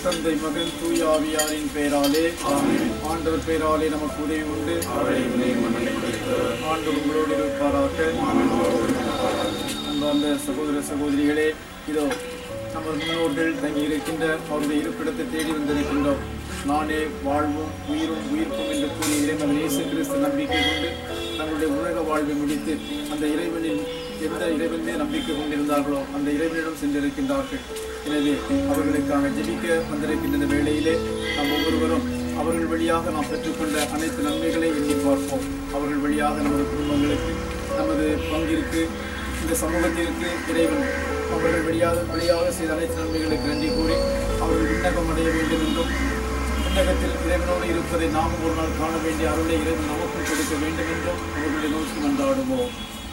தந்தை மகன் தூய ஆவியாரின் பெயராலே ஆண்டவர் பெயராலே நமக்கு உதவி உண்டு ஆண்டு உங்களோடு இருப்பாராக அன்பார்ந்த சகோதர சகோதரிகளே இதோ நமது முன்னோர்கள் தங்கி இருக்கின்ற அவருடைய இருப்பிடத்தை தேடி வந்திருக்கின்றோம் நானே வாழ்வும் உயிரும் உயிர்ப்பும் என்று கூறிய இறைமகன் இயேசு கிறிஸ்து நம்பிக்கை கொண்டு தங்களுடைய உலக வாழ்வை முடித்து அந்த இறைவனில் எந்த இறைவனே நம்பிக்கை கொண்டிருந்தார்களோ அந்த இறைவனிடம் சென்றிருக்கின்றார்கள் எனவே அவர்களுக்காக ஜெபிக்க வந்திருக்கின்ற இந்த வேளையிலே நாம் ஒவ்வொருவரும் அவர்கள் வழியாக நாம் பெற்றுக்கொண்ட அனைத்து நன்மைகளை எண்ணி பார்ப்போம் அவர்கள் வழியாக நமது குடும்பங்களுக்கு நமது பங்கிற்கு இந்த சமூகத்திற்கு இறைவன் அவர்கள் வழியாக வழியாக செய்த அனைத்து நன்மைகளுக்கு நன்றி கூறி அவர்கள் விண்ணகம் அடைய வேண்டும் என்றும் விண்ணகத்தில் இறைவனோடு இருப்பதை நாமும் ஒரு நாள் காண வேண்டிய அருளை இறைவன் நமக்கும் கொடுக்க வேண்டும் என்றும் அவர்களை நோக்கி மன்றாடுவோம்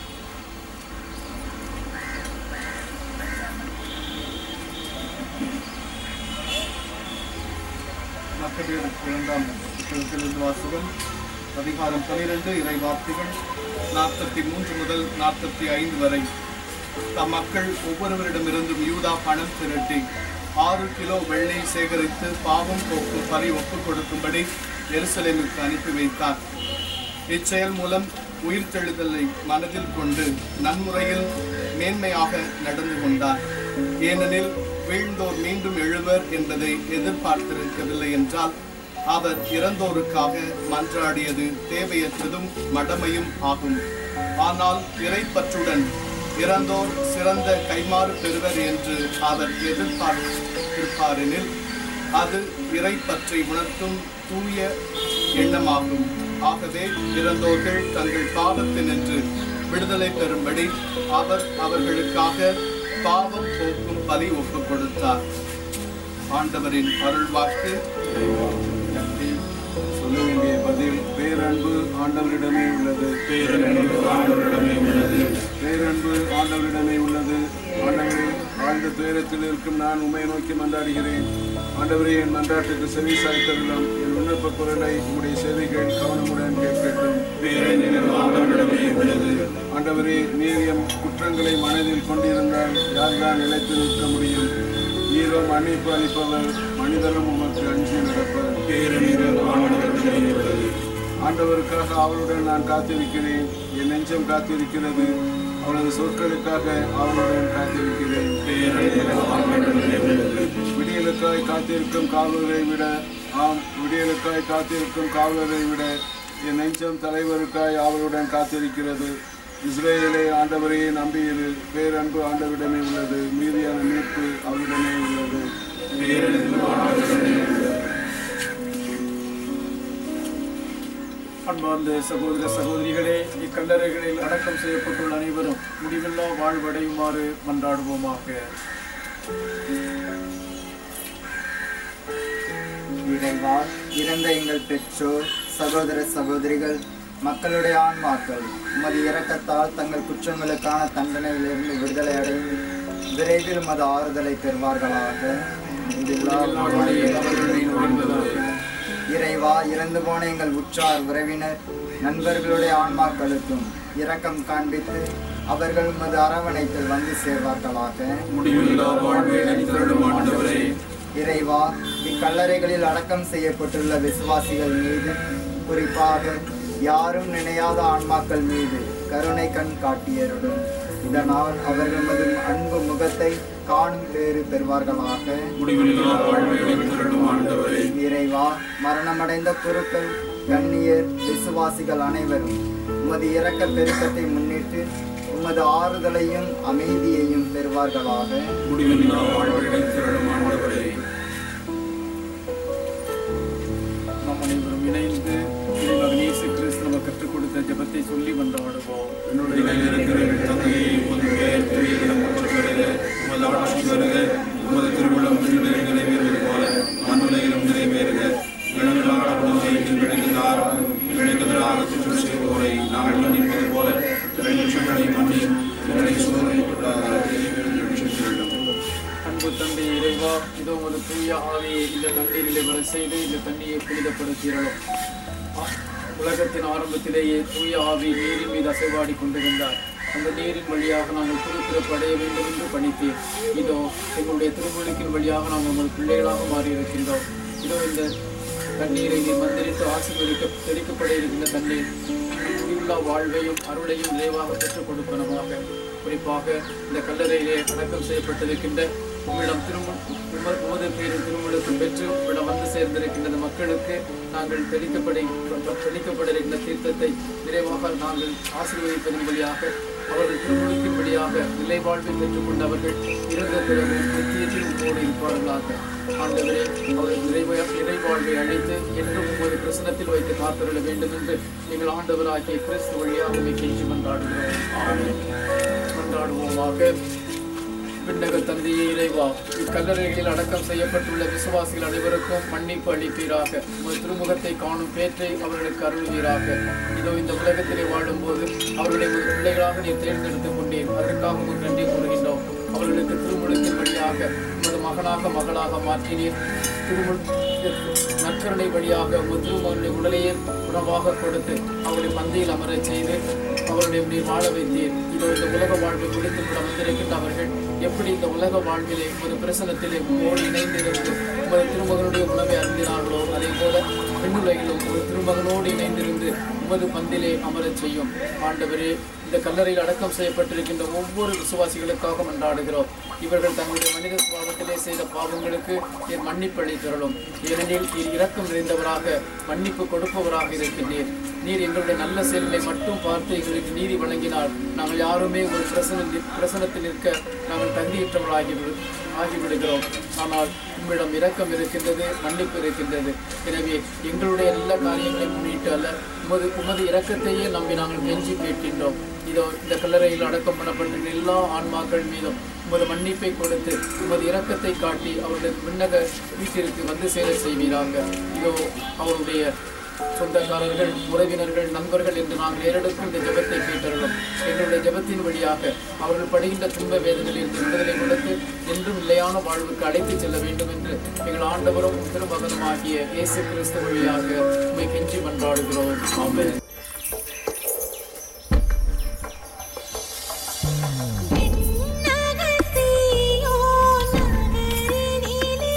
மக்கள் இரண்டாம் புத்தகத்திலிருந்து வாசகம் அதிகாரம் பனிரெண்டு இறை வார்த்தைகள் நாற்பத்தி மூன்று முதல் நாற்பத்தி ஐந்து வரை தம் மக்கள் ஒவ்வொருவரிடமிருந்தும் யூதா பணம் திரட்டி ஆறு கிலோ வெள்ளை சேகரித்து பாவம் போக்கும் பறி ஒப்புக் கொடுக்கும்படி எருசலேமுக்கு அனுப்பி வைத்தார் இச்செயல் மூலம் உயிர்த்தெழுதலை மனதில் கொண்டு நன்முறையில் மேன்மையாக நடந்து கொண்டார் ஏனெனில் வீழ்ந்தோர் மீண்டும் எழுவர் என்பதை எதிர்பார்த்திருக்கவில்லை என்றால் அவர் இறந்தோருக்காக மன்றாடியது தேவையற்றதும் மடமையும் ஆகும் ஆனால் இறைப்பற்றுடன் இறந்தோர் சிறந்த கைமாறு பெறுவர் என்று அவர் எதிர்பார்த்திருப்பாரெனில் அது இறைப்பற்றை உணர்த்தும் தூய எண்ணமாகும் ஆகவே இறந்தோர்கள் தங்கள் பாவத்தினின்று விடுதலை பெறும்படி அவர் அவர்களுக்காக பாவம் போக்கும் பலி ஒப்புக் கொடுத்தார் ஆண்டவரின் அருள்வாக்கு சொல்ல வேண்டிய பதில் பேரன்பு ஆண்டவரிடமே உள்ளது பேரன்பு ஆண்டவரிடமே உள்ளது பேரன்பு ஆண்டவரிடமே உள்ளது ஆண்டவரே ஆழ்ந்த துயரத்தில் இருக்கும் நான் உண்மை நோக்கி மன்றாடுகிறேன் ஆண்டவரே என் மன்றாட்டுக்கு செவி சாய்த்தருளும் என் விண்ணப்ப குரலை உங்களுடைய செவிகள் கவனமுடன் கேட்கட்டும் பேரன்பு ஆண்டவரிடமே உள்ளது ஆண்டவரே நீர் எம் குற்றங்களை மனதில் கொண்டிருந்தால் யார்தான் நிலைத்து நிற்க முடியும் நீரோ மன்னிப்பு அளிப்பவர் மனிதனும் உமக்கு அஞ்சி நடப்பர் பேரன்பு ஆண்டவரிடமே உள்ளது ஆண்டவருக்காக அவளுடன் நான் காத்திருக்கிறேன் என் நெஞ்சம் காத்திருக்கிறது அவளது சொற்களுக்காக அவளுடன் காத்திருக்கிறேன் பேரன்பு ஆண்டவரிடமே உள்ளது விடியலுக்காய் காத்திருக்கும் காவலரை விட ஆம் விடியலுக்காய் காத்திருக்கும் காவலரை விட என் நெஞ்சம் தலைவருக்காய் அவளுடன் காத்திருக்கிறது இஸ்ரேலை ஆண்டவரையே நம்பியிரு பேரன்பு ஆண்டவரிடமே உள்ளது மீதியான மீட்பு அவரிடமே உள்ளது பேரன்பு ஆண்டவரிடமே உள்ளது அன்பார்ந்த சகோதர சகோதரிகளே இக்கல்லறைகளில் அடக்கம் செய்யப்பட்டுள்ள அனைவரும் முடிவில்லா வாழ்வடையுமாறு மன்றாடுவோமாக இறைவா இறந்த எங்கள் பெற்றோர் சகோதர சகோதரிகள் மக்களுடைய ஆன்மாக்கள் உமது இரக்கத்தால் தங்கள் குற்றங்களுக்கான தண்டனையிலிருந்து விடுதலை அடைந்து விரைவில் உமது ஆறுதலை பெறுவார்களாக முடிவில்லா வாழ்வில் அவர்களை நுழைந்ததாக. இறைவா இறந்து போன எங்கள் உற்றார் உறவினர் நண்பர்களுடைய ஆன்மாக்களுக்கும் இரக்கம் காண்பித்து அவர்கள் உமது அரவணைப்பில் வந்து சேர்வார்களாக முடிவில்லா வாழ்வை நடித்தருளும் ஆண்டவரே இறைவா இக்கல்லறைகளில் அடக்கம் செய்யப்பட்டுள்ள விசுவாசிகள் மீது குறிப்பாக யாரும் நினையாத ஆன்மாக்கள் மீது கருணை கண் காட்டியருடும் இதனால் அவர்களது அன்பு முகத்தை காணும் பேறு பெறுவார்களாக முடிவில்லா வாழ்வை நடித்தருளும் ஆண்டவரே இறைவா மரணமடைந்த குருக்கள் கண்ணியர் விசுவாசிகள் அனைவரும் உமது இரக்க பெருக்கத்தை முன்னிட்டு உமது ஆறுதலையும் அமைதியையும் பெறுவார்களாக முடிவில்லா வாழ்வை நடித்தருளும் ஆண்டவரே நாம் அனைவரும் இணைந்து இறைமகன் இயேசு கிறிஸ்து நமக்கு கற்றுக் கொடுத்த ஜெபத்தை சொல்லி மன்றாடுவோம் என்னுடைய இருக்கிற தந்தையை உமது பெயர் பெரியதிடம் பெறுக உமது ஆட்சி வருக உமது திருவிழம் விண்ணில் நிறைவேறுவது போல மண்ணுலகிலும் நிறைவேறுக எங்கள் உணவை எங்களுக்கு தாரும் எங்களுக்கு எதிராக குற்றம் செய்வோரை நாங்கள் மன்னிப்பது போல எங்களை மன்னியும் எங்களை சோதனைக்குள்ளாக ரட்சித்திருளும் அன்பு தந்தை இறைவா இதோ ஒரு தூய ஆவியை இந்த தண்ணீரிலே வர செய்து இந்த தண்ணியை புனிதப்படுத்தியறோம் உலகத்தின் ஆரம்பத்திலேயே தூய ஆவி நீரின் மீது அசைவாடி கொண்டிருந்தார் அந்த நீரின் வழியாக நாங்கள் திருப்பிறப்படைய வேண்டும் என்று பணித்தீர் இதோ எங்களுடைய திருமொழிக்கின் வழியாக நாங்கள் உங்கள் பிள்ளைகளாக மாறி இருக்கின்றோம் இதோ இந்த தண்ணீரை நீர் மந்திரித்து ஆசீர்வதிக்க தெளிக்கப்பட இருக்கின்ற தண்ணீர் முடிவுள்ள வாழ்வையும் அருளையும் நிறைவாக பெற்றுக் கொடுப்பனமாக குறிப்பாக இந்த கல்லறையிலே அடக்கம் செய்யப்பட்டிருக்கின்ற உம்மிடம் திரும்ப உமது பேரில் திருமணத்தை பெற்று உம்மிடம் வந்து சேர்ந்திருக்கின்ற இந்த மக்களுக்கு நாங்கள் தெளிக்கப்பட தெளிக்கப்பட இருக்கின்ற தீர்த்தத்தை நிறைவாக நாங்கள் ஆசீர்வதிப்பதன் வழியாக அவர்கள் திருமணத்தின்படியாக நிலை வாழ்வை பெற்றுக்கொண்டு அவர்கள் இறந்த பிறகு நித்தியத்தில் உம்மோடு இருப்பார்களாக ஆண்டவரே அவர்கள் நிறைவா நிறைவாழ்வை அழைத்து என்றும் உமது பிரசனத்தில் வைத்து காத்திருக்க வேண்டும் என்று எங்கள் ஆண்டவராகிய கிறிஸ்து வழியாக உம்மை கெஞ்சி மன்றாடுகிறோம் மன்றாடுவோமாக விண்ணக தந்தையே இறைவா இக்கல்லறைகளில் அடக்கம் செய்யப்பட்டுள்ள விசுவாசிகள் அனைவருக்கும் மன்னிப்பு அளிப்பீராக உமது திருமுகத்தை காணும் பேற்றை அவர்களுக்கு அருள்வீராக இதோ இந்த உலகத்திலே வாழும்போது அவர்களை உமது பிள்ளைகளாக நீர் தேர்ந்தெடுத்துக் கொண்டீர் அதற்காக உமக்கு நன்றி கூறுகின்றோம் அவர்களுக்கு திருமுழுக்கின் வழியாக உமது மகனாக மகளாக மாற்றினீர் திருமுழு நற்கருணை வழியாக உமது திருமகனுடைய உடலையே உணவாக கொடுத்து அவருடைய பந்தியில் அமரச் செய்து அவருடைய நீர் வாழ வைத்தீர் இதோ இந்த உலக வாழ்வை முடித்து விட வந்திருக்கின்ற அவர்கள் எப்படி இந்த உலக வாழ்விலே உமது பிரசனத்திலே உமோடு இணைந்திருந்து உமது திருமகனுடைய உணவை அருந்தினார்களோ அதே போல பெண்ணுலகிலும் உமது திருமகனோடு இணைந்திருந்து உமது பந்திலே அமரச் செய்யும் ஆண்டவரே இந்த கல்லறையில் அடக்கம் செய்யப்பட்டிருக்கின்ற ஒவ்வொரு விசுவாசிகளுக்காக மன்றாடுகிறோம் இவர்கள் தங்களுடைய மனித சுவாபத்திலே செய்த பாவங்களுக்கு நீர் மன்னிப்பு அளித்தருளும் ஏனெனில் நீர் இரக்கம் நிறைந்தவராக மன்னிப்பு கொடுப்பவராக இருக்கின்றீர் நீர் எங்களுடைய நல்ல செயல்களை மட்டும் பார்த்து எங்களுக்கு நீதி வழங்கினால் நாங்கள் யாருமே ஒரு பிரசன பிரசனத்தில் நிற்க நாங்கள் தகுதியற்றவர்களாகி விடு- ஆகிவிடுகிறோம் ஆனால் உம்மிடம் இரக்கம் இருக்கின்றது மன்னிப்பு இருக்கின்றது எனவே எங்களுடைய எல்லா காரியங்களையும் முன்னிட்டு அல்ல உமது உமது இரக்கத்தையே நம்பி நாங்கள் கெஞ்சி கேட்கின்றோம் இதோ இந்த கல்லறையில் அடக்கம் பண்ணப்பட்ட எல்லா ஆன்மாக்கள் மீதும் உமது மன்னிப்பை கொடுத்து உமது இரக்கத்தை காட்டி அவர்களுக்கு விண்ணக வீட்டிற்கு வந்து சேர செய்வீராக இதோ அவருடைய சொந்தக்காரர்கள் உறவினர்கள் நண்பர்கள் என்று நாங்கள் ஏறெடுக்கும் இந்த ஜெபத்தை கேட்டருளும் எங்களுடைய ஜெபத்தின் வழியாக அவர்கள் படுகின்ற துன்ப வேதனையில் விடுதலை கொடுத்து என்றும் நிலையான வாழ்வுக்கு அழைத்துச் செல்ல வேண்டும் என்று எங்கள் ஆண்டவரும் திருமகனும் ஆகிய இயேசு கிறிஸ்து வழியாக உண்மை கெஞ்சி மன்றாடுகிறோம் ஆமென் நகத்தியோ நகரினிலே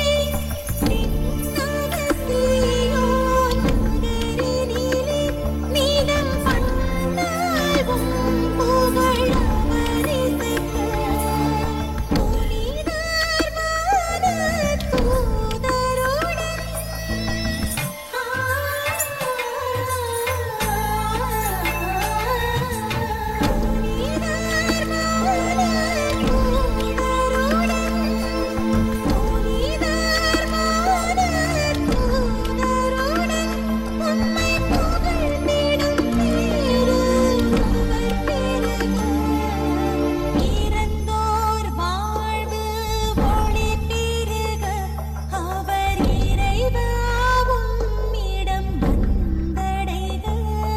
நகத்தியோ நகரினிலே நீதம் பண்ணவும் புகழவரிசைக்க புனிதர் வானத் தூதருடன் இறந்தோர் வாழ்வு ஒளி பெருக அவர் இறைவாவும் இடம் வந்தடைக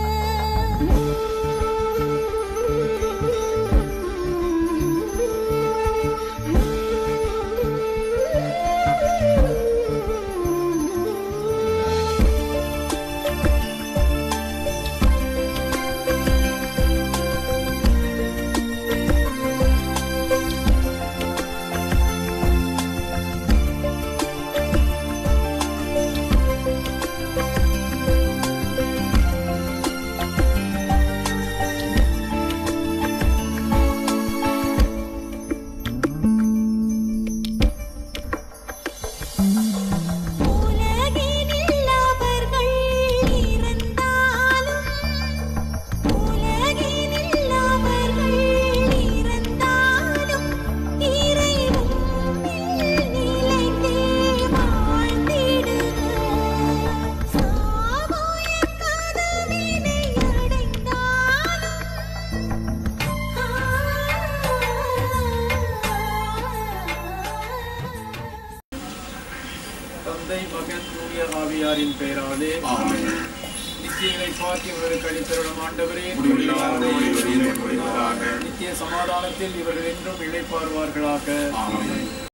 உலகினில் அவர்கள் இறந்தாலும் உலகினில் அவர்கள் இறந்தாலும் இறைவன் நிலைத்தே வாழ்ந்திடுக சாவோய கதவினை அடைந்தாலும் தந்தை மகன் தூய ஆவியாரின் பெயராலே நித்தியங்களை பார்த்து இவர்களுக்கு அளித்தருளும் ஆண்டவரே முடிவில்லாத ஒளிவரின் கொள்வதாக நித்திய சமாதானத்தில் இவர்கள் என்றும் இழைப்பார்வார்களாக ஆமென்